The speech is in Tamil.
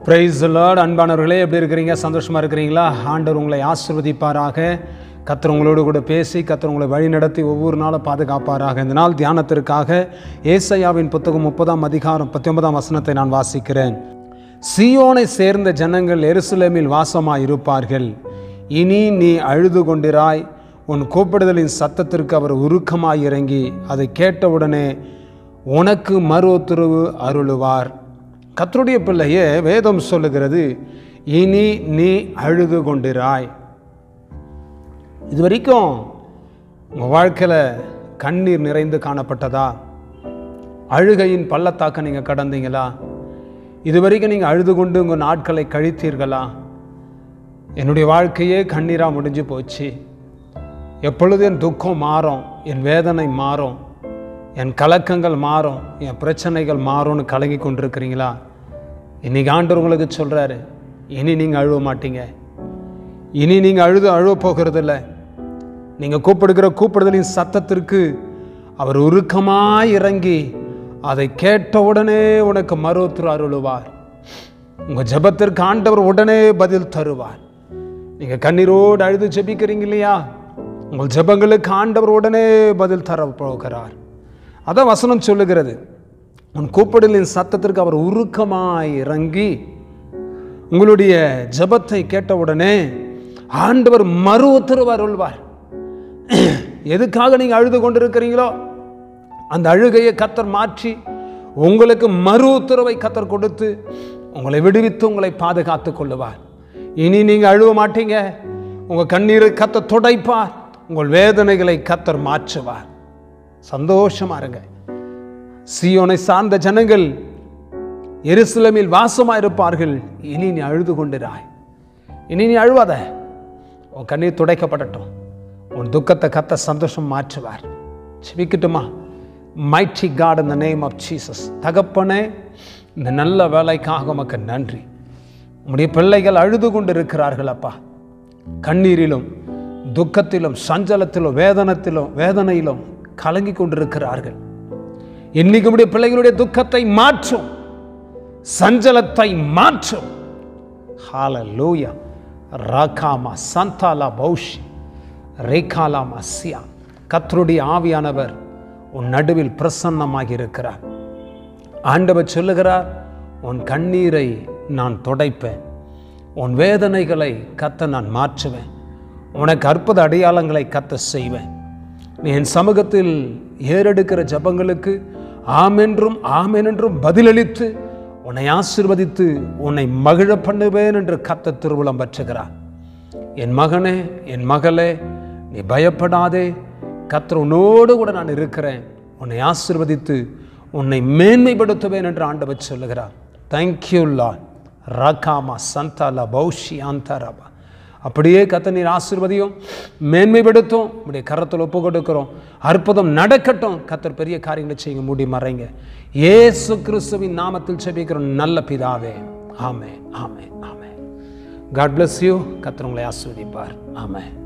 பிரைஸ் லார்ட் அன்பானவர்களே எப்படி இருக்கிறீங்க சந்தோஷமா இருக்கிறீங்களா ஆண்டவர் உங்களை ஆசிர்வதிப்பாராக கத்தர் உங்களோடு கூட பேசி கத்தர் உங்களை வழி நடத்தி ஒவ்வொரு நாளும் பாதுகாப்பாராக இந்த நாள் தியானத்திற்காக ஏசையாவின் புத்தகம் முப்பதாம் அதிகாரம் பத்தொன்பதாம் வசனத்தை நான் வாசிக்கிறேன் சியோனை சேர்ந்த ஜனங்கள் எருசலேமில் வாசமாய் இருப்பார்கள் இனி நீ அழுது கொண்டிராய் உன் கூப்பிடுதலின் சத்தத்திற்கு அவர் உருக்கமாய் இறங்கி அதை கேட்டவுடனே உனக்கு மறு உத்தரவு அருளுவார் கத்தருடைய பிள்ளையே வேதம் சொல்லுகிறது இனி நீ அழுது கொண்டிராய் இது வரைக்கும் உங்கள் வாழ்க்கையில் கண்ணீர் நிறைந்து காணப்பட்டதா அழுகையின் பள்ளத்தாக்க நீங்கள் கடந்தீங்களா இது வரைக்கும் நீங்கள் அழுது கொண்டு உங்கள் நாட்களை கழித்தீர்களா என்னுடைய வாழ்க்கையே கண்ணீராக முடிஞ்சு போச்சு எப்பொழுது என் துக்கம் மாறும் என் வேதனை மாறும் என் கலக்கங்கள் மாறும் என் பிரச்சனைகள் மாறும்னு கலங்கி கொண்டிருக்கிறீங்களா இன்னைக்கு ஆண்டவர் உங்களுக்கு சொல்கிறாரு இனி நீங்கள் அழுவ மாட்டீங்க இனி நீங்கள் அழுது அழுவ போகிறதில்ல நீங்கள் கூப்பிடுகிற கூப்பிடுதலின் சத்தத்திற்கு அவர் உருக்கமாய் இறங்கி அதை கேட்டவுடனே உனக்கு மருத்துவ அருளுவார் உங்கள் ஜெபத்திற்கு ஆண்டவர் உடனே பதில் தருவார் நீங்கள் கண்ணீரோடு அழுது ஜெபிக்கிறீங்க இல்லையா உங்கள் ஜெபங்களுக்கு ஆண்டவர் உடனே பதில் தர போகிறார் அதான் வசனம் சொல்லுகிறது உன் கூப்பிடலின் சத்தத்திற்கு அவர் உருக்கமாய் இறங்கி உங்களுடைய ஜெபத்தை கேட்டவுடனே ஆண்டவர் மறு உத்தரவு அருள்வார் எதுக்காக நீங்கள் அழுது கொண்டிருக்கிறீங்களோ அந்த அழுகையை கத்தர் மாற்றி உங்களுக்கு மறு உத்தரவை கத்தர் கொடுத்து உங்களை விடுவித்து உங்களை பாதுகாத்து கொள்ளுவார் இனி நீங்கள் அழுவ மாட்டீங்க உங்கள் கண்ணீரை கத்தர் துடைப்பார் உங்கள் வேதனைகளை கத்தர் மாற்றுவார் சந்தோஷமா இருங்க சியோனை சார்ந்த ஜனங்கள் எருசலேமில் வாசமாக இருப்பார்கள் இனி நீ அழுது கொண்டிராய் இனி நீ அழுவாத உன் கண்ணீர் துடைக்கப்படட்டும் உன் துக்கத்தை கத்த சந்தோஷம் மாற்றுவார் செபிக்கட்டுமா மைட்டி காட் இந்த நேம் ஆஃப் ஜீசஸ் தகப்பனே இந்த நல்ல வேலைக்காக உமக்கு நன்றி உம்முடைய பிள்ளைகள் அழுது கொண்டு இருக்கிறார்கள் அப்பா கண்ணீரிலும் துக்கத்திலும் சஞ்சலத்திலும் வேதனத்திலும் வேதனையிலும் கலங்கி கொண்டிருக்கிறார்கள் இன்னைக்கு உடைய பிள்ளைகளுடைய துக்கத்தை மாற்றும் சஞ்சலத்தை மாற்றும் ஹalleluya ராகாமா சந்தாலா பௌஷி ரேகாலாமா சியா கத்தருடைய ஆவியானவர் உன் நடுவில் பிரசன்னமாகி இருக்கிறார் ஆண்டவர் சொல்லுகிறார் உன் கண்ணீரை நான் துடைப்பேன் உன் வேதனைகளை கத்த நான் மாற்றுவேன் உனக்கு அற்புத அடையாளங்களை கத்த செய்வேன் நீ என் சமூகத்தில் ஏறெடுக்கிற ஜபங்களுக்கு ஆமென்றும் ஆமென் என்றும் பதிலளித்து உன்னை ஆசிர்வதித்து உன்னை மகிழ பண்ணுவேன் என்று கத்த திருவுளம் பற்றுகிறார் என் மகனே என் மகளே நீ பயப்படாதே கத்தர் உன்னோடு கூட நான் இருக்கிறேன் உன்னை ஆசிர்வதித்து உன்னை மேன்மைப்படுத்துவேன் என்று ஆண்டவர் சொல்லுகிறார் தேங்க்யூ லார்ட் ரகாமா சந்தாலா பௌஷி ஆந்தாராபா அப்படியே கத்த நீர் ஆசிர்வதியும் மேன்மைப்படுத்தும் உடைய கரத்தில் ஒப்பு கொடுக்கிறோம் அற்புதம் நடக்கட்டும் கத்தர் பெரிய காரியங்களை செய்யுங்க மூடி மறைங்க ஏசு கிறிஸ்துவின் நாமத்தில் செபிக்கிறோம் நல்ல பிதாவே ஆமே ஆமே ஆமே காட் bless யூ கத்தர் உங்களை ஆசிர்வதிப்பார் ஆமே